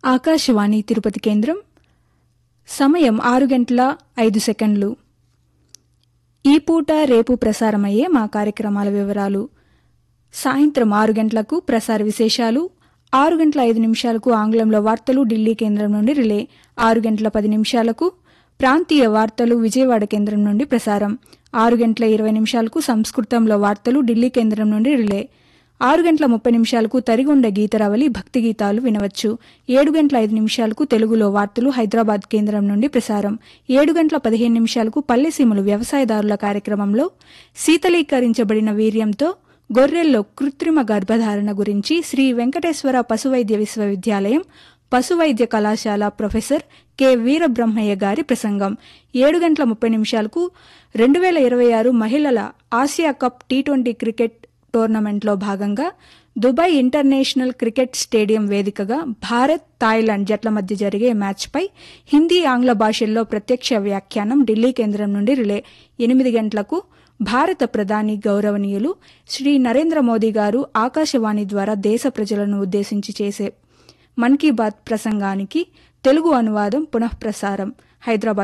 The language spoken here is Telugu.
ఆకాశవాణి తిరుపతి కేంద్రం సమయం ఆరు గంటల ఐదు సెకండ్లు ఈ పూట రేపు ప్రసారమయ్యే మా కార్యక్రమాల వివరాలు సాయంత్రం ఆరు గంటలకు ప్రసార విశేషాలు ఆరు గంటల ఐదు నిమిషాలకు ఆంగ్లంలో వార్తలు ఢిల్లీ కేంద్రం నుండి రిలే ఆరు గంటల పది నిమిషాలకు ప్రాంతీయ వార్తలు విజయవాడ కేంద్రం నుండి ప్రసారం ఆరు గంటల ఇరవై నిమిషాలకు సంస్కృతంలో వార్తలు ఢిల్లీ కేంద్రం నుండి రిలే ఆరు గంటల ముప్పై నిమిషాలకు తరిగొండ గీతరవలి భక్తి గీతాలు వినవచ్చు ఏడు గంటల ఐదు నిమిషాలకు తెలుగులో వార్తలు హైదరాబాద్ కేంద్రం నుండి ప్రసారం ఏడు గంటల పదిహేను నిమిషాలకు పల్లెసీములు వ్యవసాయదారుల కార్యక్రమంలో శీతలీకరించబడిన వీర్యంతో గొర్రెల్లో కృత్రిమ గర్భధారణ గురించి శ్రీ వెంకటేశ్వర పశువైద్య విశ్వవిద్యాలయం పశువైద్య కళాశాల ప్రొఫెసర్ కె వీరబ్రహ్మయ్య గారి ప్రసంగం ఏడు గంటల ముప్పై నిమిషాలకు రెండు వేల ఇరవై ఆరు మహిళల Asia cup T twenty cricket టోర్నమెంట్లో భాగంగా దుబాయ్ ఇంటర్నేషనల్ క్రికెట్ స్టేడియం వేదికగా భారత్ థాయిలాండ్ జట్ల మధ్య జరిగే మ్యాచ్పై హిందీ ఆంగ్ల భాషల్లో ప్రత్యక్ష వ్యాఖ్యానం ఢిల్లీ కేంద్రం నుండి రిలే ఎనిమిది గంటలకు భారత ప్రధాని గౌరవనీయులు శ్రీ నరేంద్ర మోదీ గారు ఆకాశవాణి ద్వారా దేశ ప్రజలను ఉద్దేశించి చేసే మన్ కీ బాత్ ప్రసంగానికి తెలుగు అనువాదం పునఃప్రసారం హైదరాబాద్